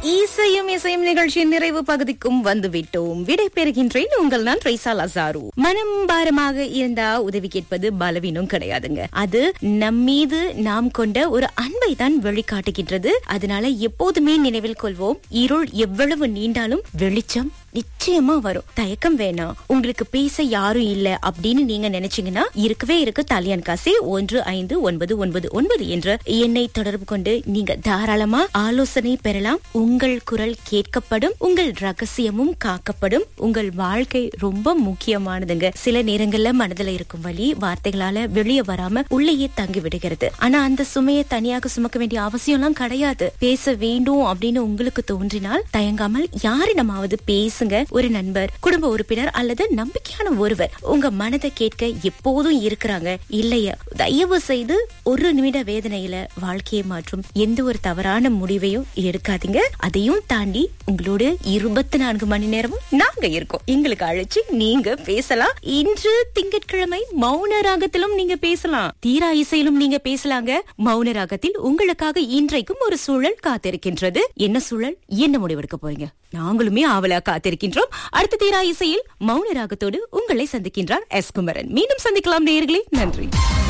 இசையும் இசையும் நிகழ்ச்சியின் நிறைவு பகுதிக்கும் வந்துவிட்டோம் விடை பெறுகின்றேன் உங்கள் நான் ட்ரைசா லசாரு மனம் பாரமாக இருந்தா உதவி கேட்பது பலவீனம் கிடையாதுங்க அது நம்மீது நாம் கொண்ட ஒரு அன்பை தான் வெளிக்காட்டுகின்றது அதனால எப்போதுமே நினைவில் கொள்வோம் இருள் எவ்வளவு நீண்டாலும் வெளிச்சம் நிச்சயமா வரும் தயக்கம் வேணாம் உங்களுக்கு பேச யாரும் இல்ல அப்படின்னு நீங்க நினைச்சீங்கன்னா இருக்கவே இருக்கு தாலியான் காசே ஒன்று ஐந்து ஒன்பது ஒன்பது ஒன்பது என்ற எண்ணை தொடர்பு கொண்டு நீங்க தாராளமா ஆலோசனை பெறலாம் உங்கள் குரல் கேட்கப்படும் உங்கள் ரகசியமும் காக்கப்படும் உங்கள் வாழ்க்கை ரொம்ப முக்கியமானதுங்க சில நேரங்கள்ல மனதுல இருக்கும் வலி வார்த்தைகளால வெளியே வராம உள்ளேயே தங்கி விடுகிறது ஆனா அந்த சுமையை தனியாக சுமக்க வேண்டிய அவசியம் எல்லாம் கிடையாது பேச வேண்டும் அப்படின்னு உங்களுக்கு தோன்றினால் தயங்காமல் யாரிடமாவது பேசுங்க ஒரு நண்பர் குடும்ப உறுப்பினர் அல்லது நம்பிக்கையான ஒருவர் உங்க மனதை கேட்க எப்போதும் இருக்கிறாங்க இல்லையா தயவு செய்து ஒரு நிமிட வேதனையில வாழ்க்கையை மாற்றும் எந்த ஒரு தவறான முடிவையும் எடுக்காதீங்க அதையும் தாண்டி உங்களோட இருபத்தி நான்கு மணி நேரமும் நாங்க இருக்கோம் எங்களுக்கு அழைச்சு நீங்க பேசலாம் இன்று திங்கட்கிழமை மௌன ராகத்திலும் நீங்க பேசலாம் தீரா இசையிலும் நீங்க பேசலாங்க மௌன ராகத்தில் உங்களுக்காக இன்றைக்கும் ஒரு சூழல் காத்திருக்கின்றது என்ன சூழல் என்ன முடிவெடுக்க போறீங்க நாங்களுமே ஆவலா காத்திருக்கின்றோம் அடுத்த தீரா இசையில் மௌன ராகத்தோடு உங்களை சந்திக்கின்றார் எஸ் குமரன் மீண்டும் சந்திக்கலாம் நேயர்களே நன்றி